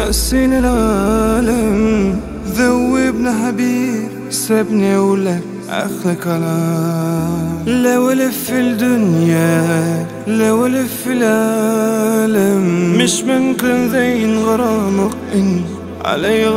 رأسي للعالم ذوبنا حبيب سابني ولك آخر كلام لو ألف الدنيا لو ألف العالم مش ممكن زين غرامك إن علي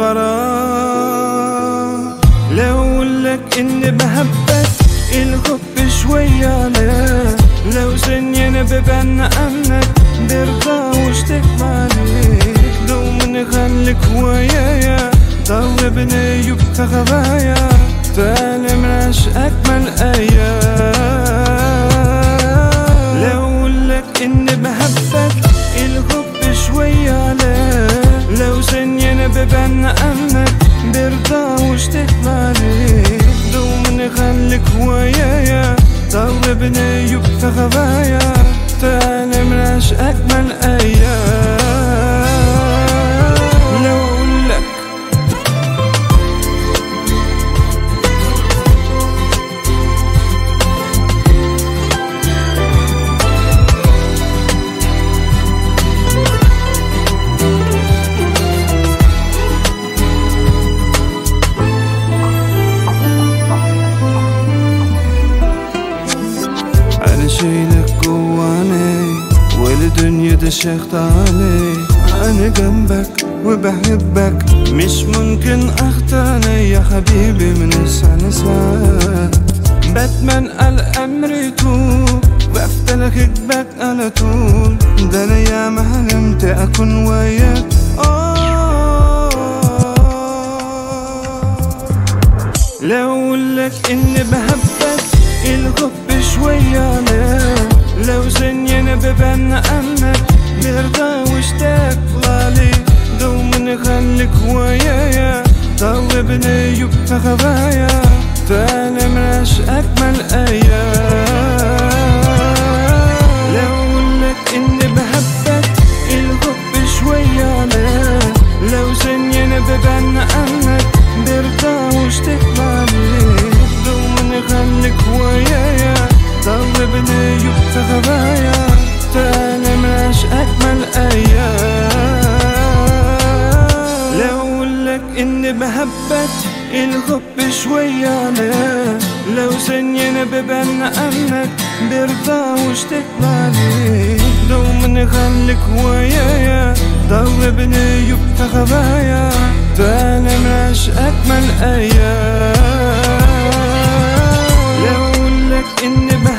غرام لو أقولك إني بحبك الحب شوية عليك لو سني أنا ببنى عنك برضى واشتك عليك دوما خليك ويايا ضربني يبقى غبايا تعالى مش أجمل أيام لو أقولك إني بحبك الحب شوية عليك لو سني أنا ببنى عنك برضى واشتك عليك دوما خليك ويايا ضربني يبقى غبايا تعالى مش أجمل أيام لو أقولك أنا شايلك جواني والدنيا ده شيخت علي أنا جنبك وبحبك مش ممكن أختاني يا حبيبي من السنة ساعة بتمنى الأمر يتوب بفتلك اجبك على طول ده أنا يا ما حلمت أكون وياك آه لو أقولك إني بحبك الحب شوية عليك لو سني أنا ببنى عنك برضى واشتاق لالي دوما خليك ويايا طلبني يبقى غبايا تعالى مش أجمل أيام لو أقولك إني بحبك الحب شوية عليك لو سني أنا ببنى عنك برضى واشتاق لالي دوما خليك ويايا طلبني يبقى غبايا تعالى مش أجمل أيام لو أقولك إني بحبك الحب شوية عليك لو سني أنا ببنى عنك برضى واشتاق عليك دوما خليك ويايا ضربني يبقى غبايا تعالى مش أجمل أيام لو أقولك إني بحبك